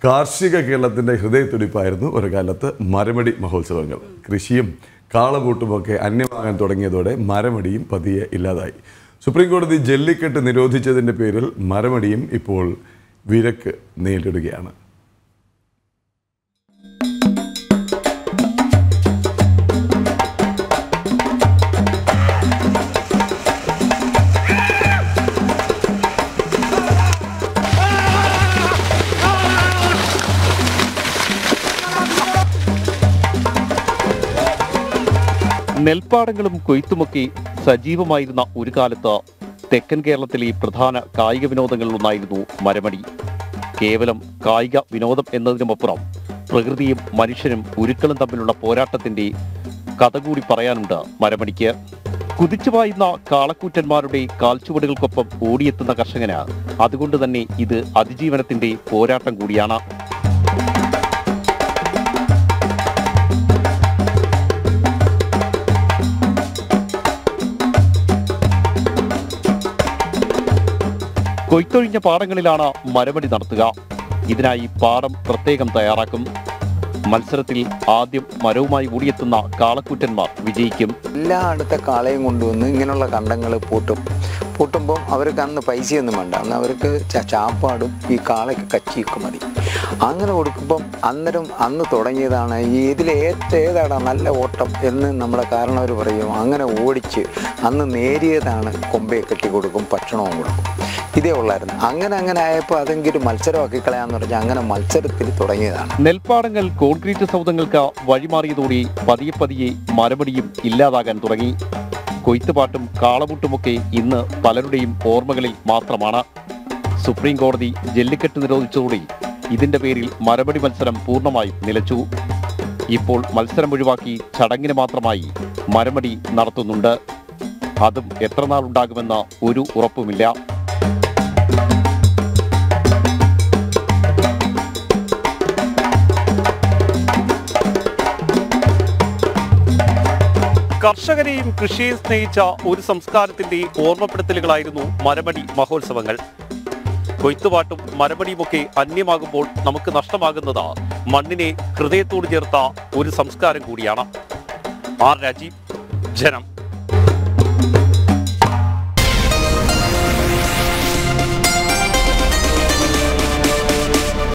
കാർഷിക കേരളത്തിൻ്റെ ഹൃദയത്തുടിപ്പായിരുന്നു ഒരു കാലത്ത് മരമടി മഹോത്സവങ്ങൾ കൃഷിയും കാളകൂട്ടുമൊക്കെ അന്യമാകാൻ തുടങ്ങിയതോടെ മരമടിയും പതിയെ ഇല്ലാതായി സുപ്രീം കോടതി ജല്ലിക്കെട്ട് നിരോധിച്ചതിൻ്റെ പേരിൽ മരമടിയും ഇപ്പോൾ വിലക്ക് നേരിടുകയാണ് നെൽപ്പാടങ്ങളും കൊയ്ത്തുമൊക്കെ സജീവമായിരുന്ന ഒരു കാലത്ത് തെക്കൻ കേരളത്തിലെ പ്രധാന കായിക വിനോദങ്ങളിലൊന്നായിരുന്നു മരമടി കേവലം കായിക വിനോദം എന്നതിനുമപ്പുറം പ്രകൃതിയും മനുഷ്യനും ഉരുക്കളും തമ്മിലുള്ള പോരാട്ടത്തിന്റെ കഥ കൂടി പറയാനുണ്ട് മരമടിക്ക് കുതിച്ചുപായുന്ന കാളക്കൂറ്റന്മാരുടെ കാൽച്ചുവടുകൾക്കൊപ്പം ഓടിയെത്തുന്ന കർഷകന് അതുകൊണ്ട് തന്നെ ഇത് അതിജീവനത്തിന്റെ പോരാട്ടം കൂടിയാണ് കൊയ്ത്തൊഴിഞ്ഞ പാടങ്ങളിലാണ് മരമടി നടത്തുക ഇതിനായി പാടം പ്രത്യേകം തയ്യാറാക്കും മത്സരത്തിൽ ആദ്യം മരവുമായി ഓടിയെത്തുന്ന കാളക്കൂറ്റന്മാർ വിജയിക്കും എല്ലാ അടുത്ത കാളയും കൊണ്ടുവന്ന് ഇങ്ങനെയുള്ള കണ്ടങ്ങൾ പൂട്ടും പൂട്ടുമ്പോൾ അവർക്ക് അന്ന് പൈസയൊന്നും വേണ്ട അന്ന് അവർക്ക് ച- ചാപ്പാടും ഈ കാളയ്ക്ക് കച്ചിയൊക്കെ മതി അങ്ങനെ കൊടുക്കുമ്പം അന്നേരം അന്ന് തുടങ്ങിയതാണ് ഈ ഇതിൽ ഏറ്റവും ഏതാണ് നല്ല ഓട്ടം എന്ന് നമ്മുടെ കാരണവർ പറയും അങ്ങനെ ഓടിച്ച് അന്ന് നേരിയതാണ് കൊമ്പയെ കെട്ടി കൊടുക്കും ഭക്ഷണവും കൊടുക്കും ഇതേ ഉള്ളായിരുന്നു അങ്ങനെ അങ്ങനെ ആയപ്പോൾ അതെങ്കിലും മത്സരമാക്കി കളയാന്ന് പറഞ്ഞാൽ അങ്ങനെ മത്സരത്തിൽ തുടങ്ങിയതാണ് നെൽപ്പാടങ്ങൾ കോൺക്രീറ്റ് സൗധങ്ങൾക്ക് വഴിമാറിയതോടെ പതിയെ പതിയെ മരമടിയും ഇല്ലാതാകാൻ തുടങ്ങി കൊയ്ത്തുപാട്ടും കാളമുട്ടുമൊക്കെ ഇന്ന് പലരുടെയും ഓർമ്മകളിൽ മാത്രമാണ് സുപ്രീം കോടതി ജല്ലിക്കെട്ട് നിരോധിച്ചതോടെ ഇതിന്റെ പേരിൽ മരമടി മത്സരം പൂർണ്ണമായും നിലച്ചു ഇപ്പോൾ മത്സരം ഒഴിവാക്കി ചടങ്ങിന് മാത്രമായി മരമടി നടത്തുന്നുണ്ട് അതും എത്ര നാളുണ്ടാകുമെന്ന് ഒരു ഉറപ്പുമില്ല കർഷകരെയും കൃഷിയെയും സ്നേഹിച്ച ഒരു സംസ്കാരത്തിന്റെ ഓർമ്മപ്പെടുത്തലുകളായിരുന്നു മരമടി മഹോത്സവങ്ങൾ കൊയ്ത്തുപാട്ടും മരമടിയുമൊക്കെ അന്യമാകുമ്പോൾ നമുക്ക് നഷ്ടമാകുന്നത് മണ്ണിനെ ഹൃദയത്തോട് ചേർത്ത ഒരു സംസ്കാരം കൂടിയാണ് ആർ രാജീവ് ജനം